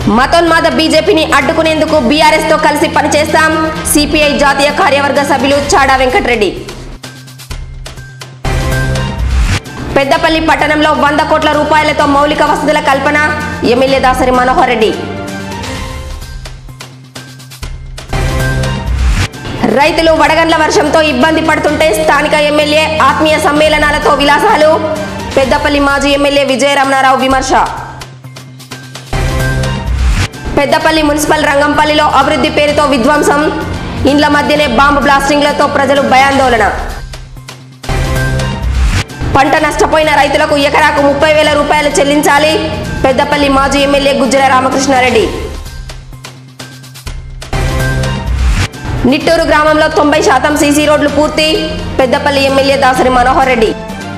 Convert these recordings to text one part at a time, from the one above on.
మతోన్మాద బీజేపీని అడ్డుకునేందుకు బీఆర్ఎస్ తో కలిసి పనిచేస్తాం సిపిఐ జాతీయ కార్యవర్గ సభ్యులు చాడా వెంకటరెడ్డి పెద్దపల్లి పట్టణంలో వంద కోట్ల రూపాయలతో మౌలిక వసతుల కల్పన ఎమ్మెల్యే దాసరి మనోహర్ రెడ్డి రైతులు వడగండ్ల వర్షంతో ఇబ్బంది పడుతుంటే స్థానిక ఎమ్మెల్యే ఆత్మీయ సమ్మేళనాలతో విలాసాలు పెద్దపల్లి మాజీ ఎమ్మెల్యే విజయరమణారావు విమర్శ పెద్దపల్లి మున్సిపల్ రంగంపల్లిలో అభివృద్ధి పేరుతో విధ్వంసం ఇండ్ల మధ్యనే బాంబు బ్లాస్టింగ్లతో ప్రజలు భయాందోళన పంట నష్టపోయిన రైతులకు ఎకరాకు ముప్పై వేల రూపాయలు చెల్లించాలి పెద్దపల్లి మాజీ ఎమ్మెల్యే గుజ్జల రామకృష్ణారెడ్డి నిట్టూరు గ్రామంలో తొంభై శాతం సీసీ రోడ్లు పూర్తి పెద్దపల్లి ఎమ్మెల్యే దాసరి మనోహర్ రెడ్డి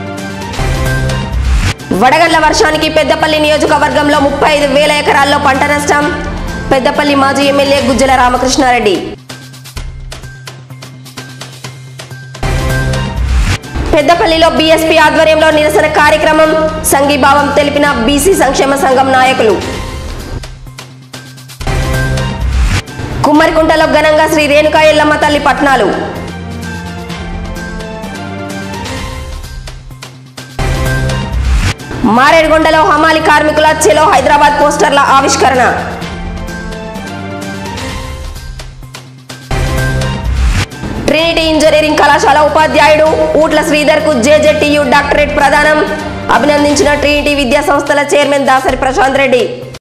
వడగండ్ల వర్షానికి పెద్దపల్లి నియోజకవర్గంలో ముప్పై ఐదు వేల ఎకరాల్లో పంట నష్టం పెద్దపల్లి మాజీ ఎమ్మెల్యే గుజ్జల రామకృష్ణారెడ్డి పెద్దపల్లిలో బీఎస్పీ ఆధ్వర్యంలో నిరసన కార్యక్రమం సంఘీభావం తెలిపిన బీసీ సంక్షేమ సంఘం నాయకులు కుమ్మరికుంటలో ఘనంగా శ్రీ రేణుకా ఎల్లమ్మ తల్లి పట్నాలు మారేడుగొండలో హమాలి కార్మికుల చెలో హైదరాబాద్ పోస్టర్ల ఆవిష్కరణ ట్రినిటీ ఇంజనీరింగ్ కళాశాల ఉపాధ్యాయుడు ఊట్ల శ్రీధర్ కు జేజేటీయు డాక్టరేట్ ప్రదానం అభినందించిన ట్రినిటీ విద్యా సంస్థల చైర్మన్ దాసరి ప్రశాంత్ రెడ్డి